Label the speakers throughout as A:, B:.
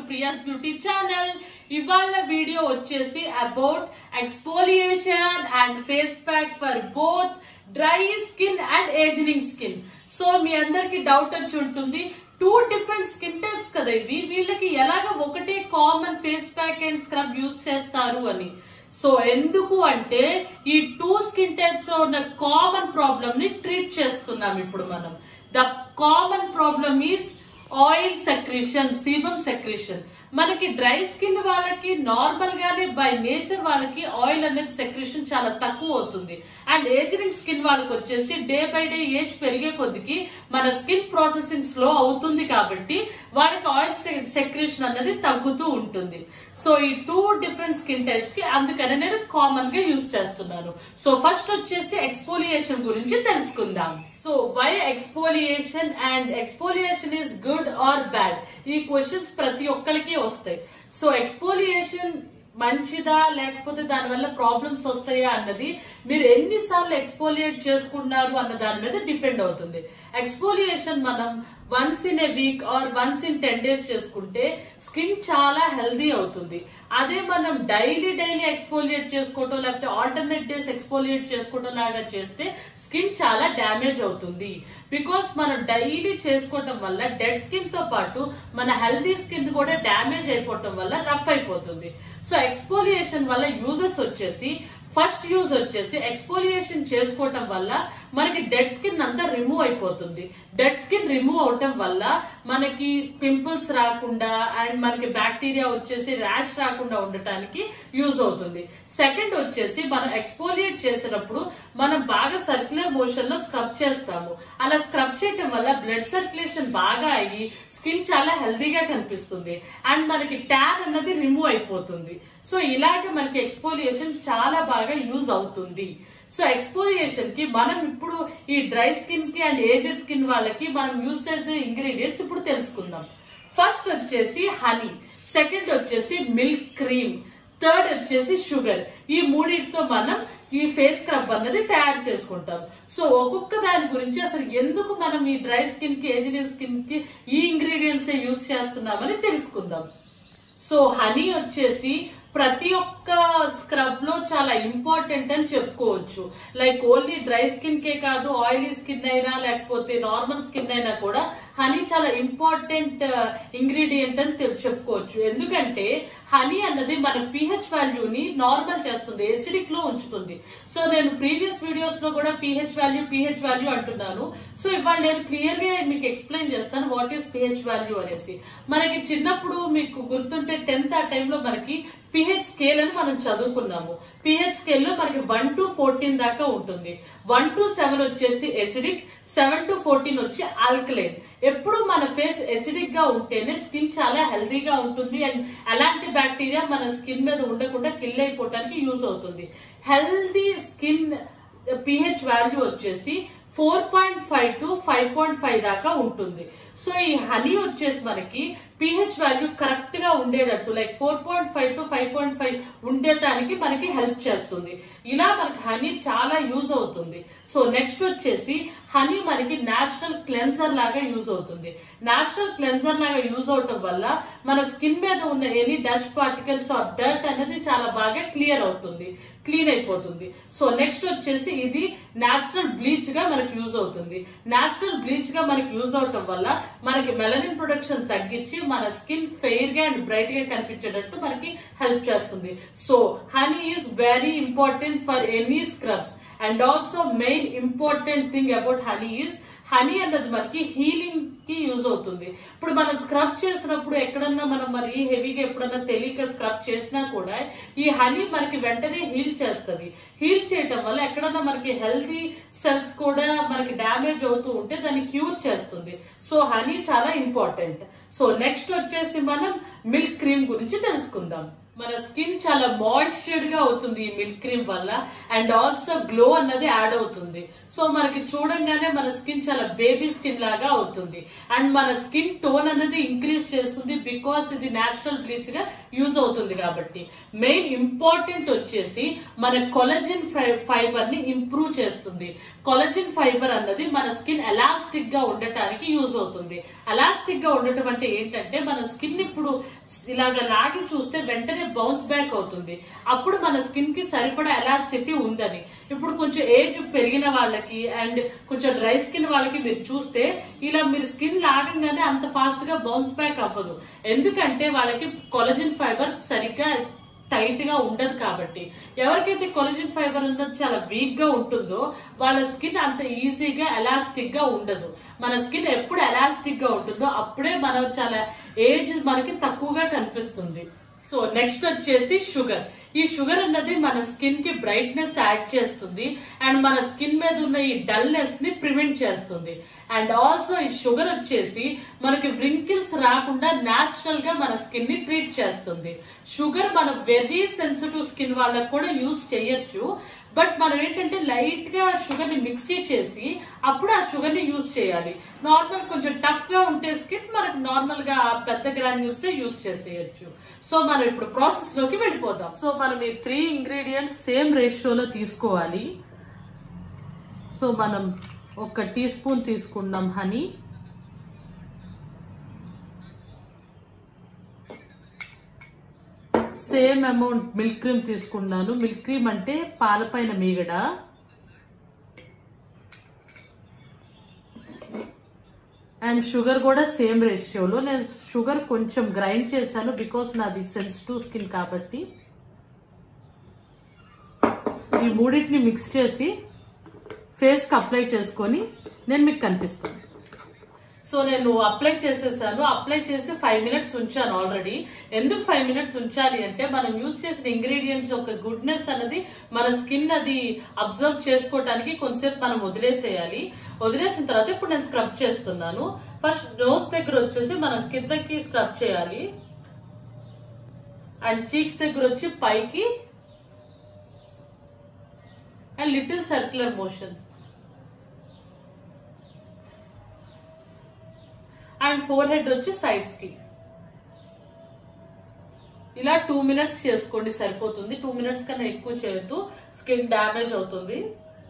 A: Priya's beauty channel ఇవాళ video వచ్చేసి about exfoliation and face pack for both dry skin and ageing skin so మీ అందరికి doubt వచ్చి ఉంటుంది టూ డిఫరెంట్ స్కిన్ టైప్స్ కదా ఇవి వీళ్ళకి ఎలాగ ఒకటే common face pack and scrub use చేస్తారు అని సో ఎందుకు అంటే ఈ టూ స్కిన్ టైప్స్ లో ఉన్న కామన్ ప్రాబ్లమ్ ని ట్రీట్ చేస్తున్నాం ఇప్పుడు మనం the common problem is oil secretion sebum secretion మనకి డ్రై స్కిన్ వాళ్ళకి నార్మల్ గానే బై నేచర్ వాళ్ళకి ఆయిల్ అనేది సెక్రిషన్ చాలా తక్కువ అవుతుంది అండ్ ఏజింగ్ స్కిన్ వాళ్ళకి వచ్చేసి డే బై డే ఏజ్ పెరిగే కొద్దికి మన స్కిన్ ప్రాసెసింగ్ స్లో అవుతుంది కాబట్టి వాళ్ళకి ఆయిల్ సెక్రిషన్ అనేది తగ్గుతూ ఉంటుంది సో ఈ టూ డిఫరెంట్ స్కిన్ టైప్స్ కి అందుకనే నేను కామన్ గా యూజ్ చేస్తున్నాను సో ఫస్ట్ వచ్చేసి ఎక్స్పోలియేషన్ గురించి తెలుసుకుందాం so why exfoliation and exfoliation is good or bad ఈ క్వశ్చన్స్ ప్రతి ఒక్కరికి వస్తాయి సో ఎక్స్పోలియేషన్ మంచిదా లేకపోతే దానివల్ల ప్రాబ్లమ్స్ వస్తాయా అన్నది మీరు ఎన్నిసార్లు ఎక్స్పోలియేట్ చేసుకున్నారు అన్న దాని మీద డిపెండ్ అవుతుంది ఎక్స్పోలియేషన్ మనం once in a week or once in ten days చేసుకుంటే స్కిన్ చాలా హెల్దీ అవుతుంది అదే మనం డైలీ డైలీ ఎక్స్పోలియేట్ చేసుకోవటం లేకపోతే ఆల్టర్నేట్ డేస్ ఎక్స్పోలియేట్ చేసుకోవటం లాగా చేస్తే స్కిన్ చాలా డ్యామేజ్ అవుతుంది బికాస్ మనం డైలీ చేసుకోవటం వల్ల డెడ్ స్కిన్ తో పాటు మన హెల్దీ స్కిన్ కూడా డ్యామేజ్ అయిపోవటం వల్ల రఫ్ అయిపోతుంది సో ఎక్స్పోలియేషన్ వల్ల యూజెస్ వచ్చేసి ఫస్ట్ యూజ్ వచ్చేసి ఎక్స్పోలియేషన్ చేసుకోవటం వల్ల మనకి డెడ్ స్కిన్ అంతా రిమూవ్ అయిపోతుంది డెడ్ స్కిన్ రిమూవ్ అవటం వల్ల మనకి పింపుల్స్ రాకుండా అండ్ మనకి బ్యాక్టీరియా వచ్చేసి ర్యాష్ రాకుండా ఉండటానికి యూజ్ అవుతుంది సెకండ్ వచ్చేసి మనం ఎక్స్పోలియేట్ చేసినప్పుడు మనం బాగా సర్క్యులర్ మోషన్ లో స్క్రబ్ చేస్తాము అలా స్క్రబ్ చేయటం వల్ల బ్లడ్ సర్క్యులేషన్ బాగా అయ్యి స్కిన్ చాలా హెల్దీగా కనిపిస్తుంది అండ్ మనకి ట్యాన్ అన్నది రిమూవ్ అయిపోతుంది సో ఇలాగే మనకి ఎక్స్పోలియేషన్ చాలా బాగా యూజ్ అవుతుంది సో ఎక్స్పోలియేషన్ కి మనం ఇప్పుడు ఈ డ్రై స్కిన్ కి అండ్ ఏజెడ్ స్కిన్ వాళ్ళకి మనం యూజ్ చేసే ఇంగ్రీడియంట్స్ ఇప్పుడు తెలుసుకుందాం ఫస్ట్ వచ్చేసి హనీ సెకండ్ వచ్చేసి మిల్క్ క్రీమ్ థర్డ్ వచ్చేసి షుగర్ ఈ మూడింటితో మనం ఈ ఫేస్ స్క్రబ్ అన్నది తయారు చేసుకుంటాం సో ఒక్కొక్క దాని గురించి అసలు ఎందుకు మనం ఈ డ్రై స్కిన్ కి ఏజింగ్ స్కిన్ కి ఈ ఇంగ్రీడియంట్స్ యూజ్ చేస్తున్నామని తెలుసుకుందాం సో హనీ వచ్చేసి ప్రతి ఒక్క స్క్రబ్ లో చాలా ఇంపార్టెంట్ అని చెప్పుకోవచ్చు లైక్ ఓన్లీ డ్రై స్కిన్ కే కాదు ఆయిలీ స్కిన్ అయినా లేకపోతే నార్మల్ స్కిన్ అయినా కూడా హనీ చాలా ఇంపార్టెంట్ ఇంగ్రీడియంట్ అని తె- చెప్పుకోవచ్చు ఎందుకంటే హనీ అన్నది మన పిహెచ్ వాల్యూని నార్మల్ చేస్తుంది ఎసిడిక్ లో ఉంచుతుంది సో నేను ప్రీవియస్ వీడియోస్ లో కూడా పిహెచ్ వాల్యూ పిహెచ్ వాల్యూ అంటున్నాను సో ఇవాళ నేను క్లియర్ గా మీకు ఎక్స్ప్లెయిన్ చేస్తాను వాట్ ఈస్ పిహెచ్ వాల్యూ అనేసి మనకి చిన్నప్పుడు మీకు గుర్తుంటే టెన్త్ ఆ టైంలో మనకి పిహెచ్ స్కేల్ అని మనం చదువుకున్నాము పిహెచ్ స్కేల్ లో మనకి వన్ టు ఫోర్టీన్ దాకా ఉంటుంది వన్ టు సెవెన్ వచ్చేసి ఎసిడిక్ సెవెన్ టు ఫోర్టీన్ వచ్చి ఆల్కలైన్ ఎప్పుడు మన ఫేస్ ఎసిడిక్ గా ఉంటేనే స్కిన్ చాలా హెల్దీగా ఉంటుంది అండ్ అలాంటి బ్యాక్టీరియా మన స్కిన్ మీద ఉండకుండా కిల్ అయిపోవడానికి యూజ్ అవుతుంది హెల్దీ స్కిన్ పిహెచ్ వాల్యూ వచ్చేసి four point five to five point five దాకా ఉంటుంది సో ఈ హనీ వచ్చేసి మనకి పిహెచ్ వాల్యూ కరెక్ట్ గా ఉండేటట్టు like four point five to five point five ఉండటానికి మనకి హెల్ప్ చేస్తుంది ఇలా మనకి హనీ చాలా యూజ్ అవుతుంది సో నెక్స్ట్ వచ్చేసి హనీ మనకి నేచురల్ క్లెన్సర్ లాగా యూజ్ అవుతుంది నేచురల్ క్లెన్సర్ లాగా యూజ్ అవటం వల్ల మన స్కిన్ మీద ఉన్న any dust particles or dirt అనేది చాలా బాగా క్లియర్ అవుతుంది క్లీన్ అయిపోతుంది సో నెక్స్ట్ వచ్చేసి ఇది నేచురల్ బ్లీచ్ గా మనకి యూజ్ అవుతుంది నేచురల్ బ్లీచ్ గా మనకి యూజ్ అవటం వల్ల మనకి మెలనిన్ ప్రొడక్షన్ తగ్గించి మన స్కిన్ ఫెయిర్ గా అండ్ బ్రైట్ గా కనిపించేటట్టు మనకి హెల్ప్ చేస్తుంది so honey is very important for any scrubs and also main important thing about honey is honey అన్నది మనకి హీలింగ్ కి యూజ్ అవుతుంది ఇప్పుడు మనం స్క్రబ్ చేసినప్పుడు ఎక్కడన్నా మనం మరి హెవీగా ఎప్పుడన్నా తెలియక స్క్రబ్ చేసినా కూడా ఈ హనీ మనకి వెంటనే హీల్ చేస్తుంది హీల్ చేయటం వల్ల ఎక్కడన్నా మనకి హెల్దీ సెల్స్ కూడా మనకి డ్యామేజ్ అవుతూ ఉంటే దాన్ని క్యూర్ చేస్తుంది సో హనీ చాలా ఇంపార్టెంట్ సో నెక్స్ట్ వచ్చేసి మనం మిల్క్ క్రీమ్ గురించి తెలుసుకుందాం మన స్కిన్ చాలా మాయిశ్చర్డ్ గా అవుతుంది ఈ మిల్క్ క్రీమ్ వల్ల అండ్ ఆల్సో గ్లో అన్నది యాడ్ అవుతుంది సో మనకి చూడంగానే మన స్కిన్ చాలా బేబీ స్కిన్ లాగా అవుతుంది అండ్ మన స్కిన్ టోన్ అన్నది ఇంక్రీజ్ చేస్తుంది బికాస్ ఇది నేచురల్ బ్లీచ్ గా యూజ్ అవుతుంది కాబట్టి మెయిన్ ఇంపార్టెంట్ వచ్చేసి మన కొలజిన్ ఫైబర్ ని ఇంప్రూవ్ చేస్తుంది కొలజిన్ ఫైబర్ అన్నది మన స్కిన్ ఎలాస్టిక్ గా ఉండటానికి యూజ్ అవుతుంది ఎలాస్టిక్ గా ఉండటం అంటే ఏంటంటే మన స్కిన్ ఇప్పుడు ఇలాగ లాగి చూస్తే వెంటనే బౌన్స్ బ్యాక్ అవుతుంది అప్పుడు మన స్కిన్ కి సరిపడా ఎలాస్టిటీ ఉందని ఇప్పుడు కొంచెం ఏజ్ పెరిగిన వాళ్ళకి అండ్ కొంచెం డ్రై స్కిన్ వాళ్ళకి మీరు చూస్తే ఇలా మీరు స్కిన్ లాగంగానే అంత ఫాస్ట్ గా బౌన్స్ బ్యాక్ అవ్వదు ఎందుకంటే వాళ్ళకి కొలజిన్ ఫైబర్ సరిగ్గా టైట్ గా ఉండదు కాబట్టి ఎవరికైతే కొలజిన్ ఫైబర్ ఉన్నది చాలా వీక్ గా ఉంటుందో వాళ్ళ స్కిన్ అంత ఈజీగా ఎలాస్టిక్ గా ఉండదు మన స్కిన్ ఎప్పుడు ఎలాస్టిక్ గా ఉంటుందో అప్పుడే మనం చాలా ఏజ్ మనకి తక్కువగా కనిపిస్తుంది సో నెక్స్ట్ వచ్చేసి షుగర్ ఈ షుగర్ అన్నది మన స్కిన్ కి బ్రైట్నెస్ యాడ్ చేస్తుంది అండ్ మన స్కిన్ మీద ఉన్న ఈ డల్నెస్ ని ప్రివెంట్ చేస్తుంది అండ్ ఆల్సో ఈ షుగర్ వచ్చేసి మనకి వ్రింకిల్స్ రాకుండా నాచురల్ గా మన స్కిన్ ని ట్రీట్ చేస్తుంది షుగర్ మన వెరీ సెన్సిటివ్ స్కిన్ వాళ్ళకి కూడా యూస్ చేయొచ్చు బట్ మనం ఏంటంటే లైట్ గా షుగర్ ని మిక్సీ చేసి అప్పుడు ఆ షుగర్ ని యూజ్ చేయాలి నార్మల్ కొంచెం టఫ్ గా ఉంటే స్కిన్ మనకు నార్మల్ గా ఆ పెద్ద గ్రాన్యూల్స్ యూజ్ చేసేయచ్చు సో మనం ఇప్పుడు ప్రాసెస్ లోకి వెళ్ళిపోదాం సో మనం ఈ త్రీ ఇంగ్రీడియంట్స్ సేమ్ రేషియోలో తీసుకోవాలి సో మనం ఒక టీ స్పూన్ తీసుకున్నాం honey same amount milk cream తీసుకున్నాను మిల్క్ క్రీమ్ అంటే పాలపైన మీగడ అండ్ షుగర్ కూడా సేమ్ రేషియోలో నేను షుగర్ కొంచెం గ్రైండ్ చేశాను బికాస్ నాది సెన్సిటివ్ స్కిన్ కాబట్టి ఈ మూడింటిని మిక్స్ చేసి ఫేస్ కి అప్లై చేసుకొని నేను మీకు కనిపిస్తాను సో నేను అప్లై చేసేసాను అప్లై చేసి ఫైవ్ మినిట్స్ ఉంచాను ఆల్రెడీ ఎందుకు ఫైవ్ మినిట్స్ ఉంచాలి అంటే మనం యూజ్ చేసిన ఇంగ్రీడియంట్స్ యొక్క గుడ్నెస్ అనేది మన స్కిన్ అది అబ్జర్వ్ చేసుకోవడానికి కొంతసేపు మనం వదిలేసేయాలి వదిలేసిన తర్వాత ఇప్పుడు నేను స్క్రబ్ చేస్తున్నాను ఫస్ట్ నోస్ దగ్గర వచ్చేసి మనం కిందకి స్క్రబ్ చేయాలి అండ్ చీక్స్ దగ్గర వచ్చి పైకి and little circular motion and forehead వచ్చి సైడ్స్ కి ఇలా టూ మినిట్స్ చేసుకోండి సరిపోతుంది టూ మినిట్స్ కన్నా ఎక్కువ చేయొద్దు స్కిన్ డ్యామేజ్ అవుతుంది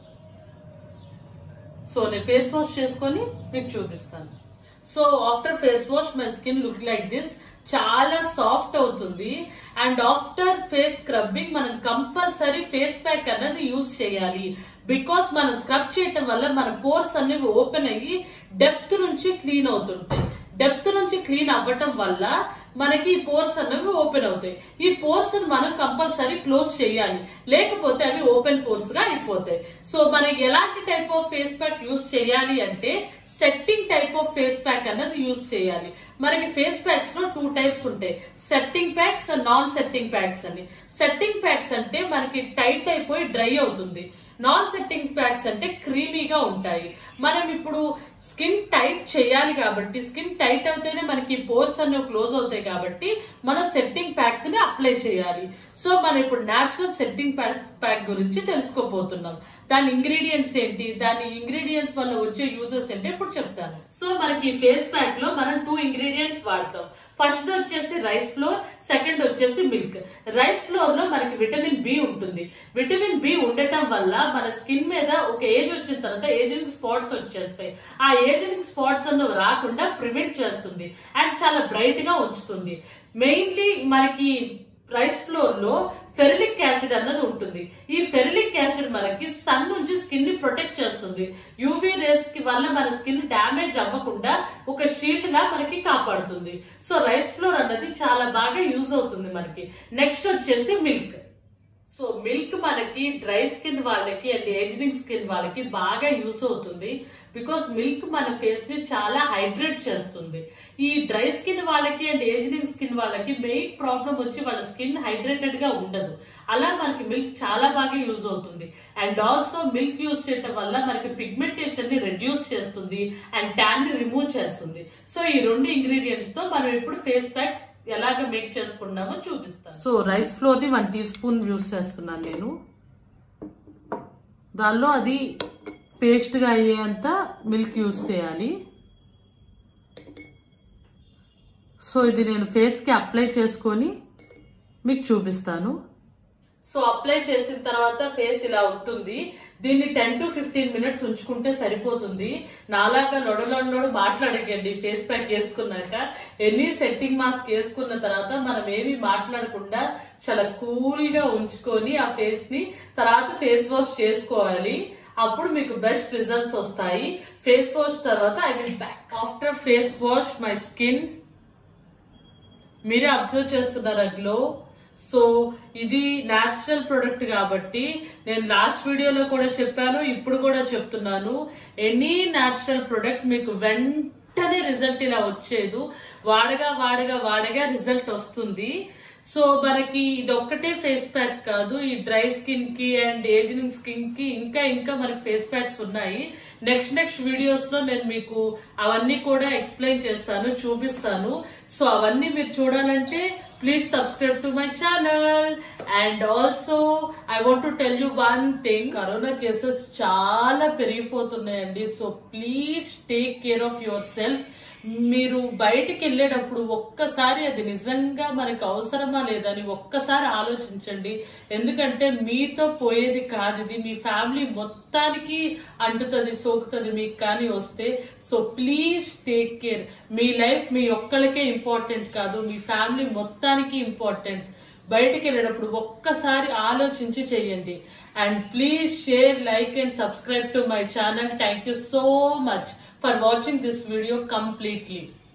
A: సో నేను ఫేస్ వాష్ చేసుకొని మీకు చూపిస్తాను so after face wash my skin look like this చాలా సాఫ్ట్ అవుతుంది అండ్ ఆఫ్టర్ ఫేస్ స్క్రబ్బింగ్ మనం కంపల్సరీ ఫేస్ ప్యాక్ అన్నది యూజ్ చేయాలి బికాస్ మనం స్క్రబ్ చేయటం వల్ల మన పోర్స్ అనేవి ఓపెన్ అయ్యి డెప్త్ నుంచి క్లీన్ అవుతుంటాయి డెప్త్ నుంచి క్లీన్ అవ్వటం వల్ల మనకి ఈ పోర్స్ అనేవి ఓపెన్ అవుతాయి ఈ పోర్స్ మనం కంపల్సరీ క్లోజ్ చేయాలి లేకపోతే అవి ఓపెన్ పోర్స్ గా అయిపోతాయి సో మనకి ఎలాంటి type of face pack use చేయాలి అంటే setting type of face pack అన్నది యూస్ చేయాలి మనకి ఫేస్ ప్యాక్స్ లో టూ టైప్స్ ఉంటాయి setting packs non setting packs అని సెట్టింగ్ ప్యాక్స్ అంటే మనకి టైట్ అయిపోయి డ్రై అవుతుంది నాన్ సెట్టింగ్ ప్యాక్స్ అంటే క్రీమీగా ఉంటాయి మనం ఇప్పుడు స్కిన్ టైట్ చేయాలి కాబట్టి స్కిన్ టైట్ అవుతేనే మనకి పోర్స్ అనేవి క్లోజ్ అవుతాయి కాబట్టి మనం సెట్టింగ్ ప్యాక్స్ ని అప్లై చేయాలి సో మనం ఇప్పుడు నేచురల్ సెట్టింగ్ ప్యాక్ గురించి తెలుసుకోబోతున్నాం దాని ఇంగ్రీడియంట్స్ ఏంటి దాని ఇంగ్రీడియంట్స్ వల్ల వచ్చే యూజెస్ ఏంటి ఇప్పుడు చెప్తాను సో మనకి ఫేస్ ప్యాక్ లో మనం టూ ఇంగ్రీడియంట్స్ వాడతాం ఫస్ట్ వచ్చేసి రైస్ ఫ్లోర్ సెకండ్ వచ్చేసి మిల్క్ రైస్ ఫ్లోర్ లో మనకి విటమిన్ బి ఉంటుంది విటమిన్ బి ఉండటం వల్ల మన స్కిన్ మీద ఒక ఏజ్ వచ్చిన తర్వాత ఏజింగ్ స్పాట్స్ వచ్చేస్తాయి ఆ ఏజింగ్ స్పాట్స్ అన్న రాకుండా ప్రివెంట్ చేస్తుంది అండ్ చాలా బ్రైట్ గా ఉంచుతుంది మెయిన్లీ మనకి రైస్ ఫ్లోర్ లో ఫెరిలిక్ యాసిడ్ అన్నది ఉంటుంది ఈ ఫెరిలిక్ యాసిడ్ మనకి సన్ నుంచి స్కిన్ ని ప్రొటెక్ట్ చేస్తుంది యూవీ రేస్ కి వల్ల మన స్కిన్ డ్యామేజ్ అవ్వకుండా ఒక షీల్డ్ గా మనకి కాపాడుతుంది సో రైస్ ఫ్లోర్ అన్నది చాలా బాగా యూజ్ అవుతుంది మనకి నెక్స్ట్ వచ్చేసి మిల్క్ సో మిల్క్ మనకి డ్రై స్కిన్ వాళ్ళకి అండ్ ఏజింగ్ స్కిన్ వాళ్ళకి బాగా యూస్ అవుతుంది బికాస్ మిల్క్ మన ఫేస్ ని చాలా హైడ్రేట్ చేస్తుంది ఈ డ్రై స్కిన్ వాళ్ళకి అండ్ ఏజింగ్ స్కిన్ వాళ్ళకి మెయిన్ ప్రాబ్లం వచ్చి వాళ్ళ స్కిన్ హైడ్రేటెడ్ గా ఉండదు అలా మనకి మిల్క్ చాలా బాగా యూజ్ అవుతుంది అండ్ ఆల్సో మిల్క్ యూజ్ చేయటం వల్ల మనకి పిగ్మెంటేషన్ ని రెడ్యూస్ చేస్తుంది అండ్ ట్యాన్ ని రిమూవ్ చేస్తుంది సో ఈ రెండు ఇంగ్రీడియంట్స్ తో మనం ఇప్పుడు ఫేస్ ప్యాక్ ఎలాగ మేక్ చేసుకున్నామో చూపిస్తాను
B: సో రైస్ ఫ్లోర్ ని వన్ టీ స్పూన్ యూస్ చేస్తున్నాను నేను దానిలో అది పేస్ట్ గా అయ్యేంత మిల్క్ యూస్ చేయాలి సో ఇది నేను ఫేస్ కి అప్లై చేసుకొని మీకు చూపిస్తాను
A: సో అప్లై చేసిన తర్వాత ఫేస్ ఇలా ఉంటుంది దీన్ని టెన్ టు ఫిఫ్టీన్ మినిట్స్ ఉంచుకుంటే సరిపోతుంది నాలాగా నొడలొడలోడు మాట్లాడకండి ఫేస్ ప్యాక్ వేసుకున్నాక ఎన్ని సెట్టింగ్ మాస్క్ వేసుకున్న తర్వాత మనం ఏమి మాట్లాడకుండా చాలా కూల్ గా ఉంచుకొని ఆ ఫేస్ ని తర్వాత ఫేస్ వాష్ చేసుకోవాలి అప్పుడు మీకు బెస్ట్ రిజల్ట్స్ వస్తాయి ఫేస్ వాష్ తర్వాత I will back after face wash my skin మీరే అబ్జర్వ్ చేస్తున్నారా గ్లో సో ఇది న్యాచురల్ ప్రొడక్ట్ కాబట్టి నేను లాస్ట్ వీడియోలో కూడా చెప్పాను ఇప్పుడు కూడా చెప్తున్నాను ఎనీ న్యాచురల్ ప్రొడక్ట్ మీకు వెంటనే రిజల్ట్ ఇలా వచ్చేదు వాడగా వాడగా వాడగా రిజల్ట్ వస్తుంది సో మనకి ఇది ఒక్కటే ఫేస్ ప్యాక్ కాదు ఈ డ్రై స్కిన్ కి అండ్ ఏజింగ్ స్కిన్ కి ఇంకా ఇంకా మనకి ఫేస్ ప్యాక్స్ ఉన్నాయి నెక్స్ట్ నెక్స్ట్ వీడియోస్ లో నేను మీకు అవన్నీ కూడా ఎక్స్ప్లెయిన్ చేస్తాను చూపిస్తాను సో అవన్నీ మీరు చూడాలంటే please subscribe to my channel and also I want to tell you one thing corona cases చాలా పెరిగిపోతున్నాయండి so please take care of yourself మీరు బయటికి వెళ్ళేటప్పుడు ఒక్కసారి అది నిజంగా మనకు అవసరమా లేదని ఒక్కసారి ఆలోచించండి ఎందుకంటే మీతో పోయేది కాదు ఇది మీ ఫ్యామిలీ మొత్తానికి అంటుతుంది సోకుతుంది మీకు కానీ వస్తే సో ప్లీజ్ టేక్ కేర్ మీ లైఫ్ మీ ఒక్కరికే ఇంపార్టెంట్ కాదు మీ ఫ్యామిలీ మొత్తానికి ఇంపార్టెంట్ బయటికి వెళ్ళేటప్పుడు ఒక్కసారి ఆలోచించి చేయండి and please share like and subscribe to my channel thank you so much for watching this video completely.